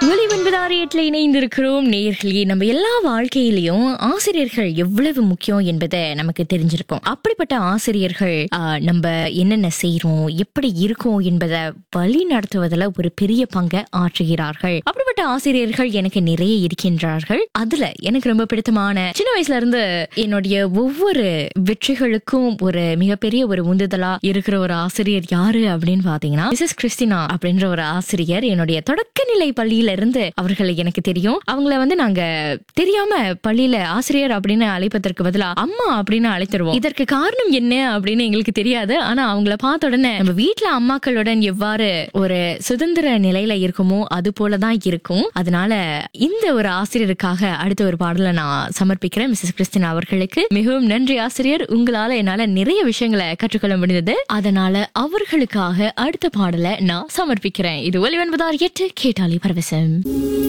ஒலி ஒன்பதாறு எட்டுல இணைந்திருக்கிறோம் நேர்களே நம்ம எல்லா வாழ்க்கையிலயும் ஆசிரியர்கள் எவ்வளவு முக்கியம் என்பதை நமக்கு தெரிஞ்சிருக்கும் அப்படிப்பட்ட ஆசிரியர்கள் ஆ, நம்ம என்னென்ன செய்றோம் எப்படி இருக்கோம் என்பதை வழி நடத்துவதில் ஒரு பெரிய பங்கை ஆற்றுகிறார்கள் அப்படிப்பட்ட ஆசிரியர்கள் எனக்கு நிறைய இருக்கின்றார்கள் அதுல எனக்கு ரொம்ப பிடித்தமான சின்ன வயசுல இருந்து என்னுடைய ஒவ்வொரு வெற்றிகளுக்கும் ஒரு மிகப்பெரிய ஒரு உந்துதலா இருக்கிற ஒரு ஆசிரியர் யாரு அப்படின்னு பாத்தீங்கன்னா மிசஸ் கிறிஸ்டினா அப்படின்ற ஒரு ஆசிரியர் என்னுடைய தொடக்கநிலை பள்ளியில இருந்து அவர்களை எனக்கு தெரியும் அவங்கள வந்து நாங்க தெரியாம பள்ளியில ஆசிரியர் அப்படின்னு அழைப்பதற்கு பதிலா அம்மா அப்படின்னு அழைத்துருவோம் இதற்கு காரணம் என்ன அப்படின்னு எங்களுக்கு தெரியாது ஆனா அவங்கள பார்த்த உடனே நம்ம வீட்ல அம்மாக்களுடன் எவ்வாறு ஒரு சுதந்திர நிலையில இருக்குமோ அது போலதான் இருக்கும் அதனால இந்த ஒரு ஆசிரியருக்காக அடுத்த ஒரு பாடலை நான் சமர்ப்பிக்கிறேன் மிஸ்ஸஸ் கிறிஸ்டினா அவர்களுக்கு மிகவும் நன்றி ஆசிரியர் உங்களால என்னால நிறைய விஷயங்களை கற்றுக்கொள்ள முடிந்தது அதனால அவர்களுக்காக அடுத்த பாடலை நான் சமர்ப்பிக்கிறேன் இது ஒலி ஒன்பதாறு எட்டு கேட்டாலே பரவசம்